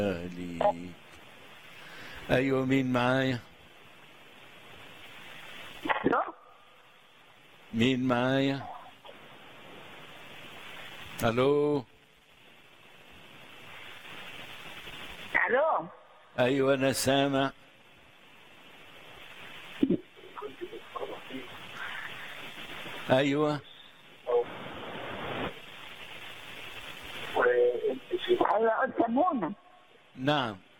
لي ايوه مين معايا الو مين معايا الو الو ايوه انا سامع ايوه ايوه قلت منى نعم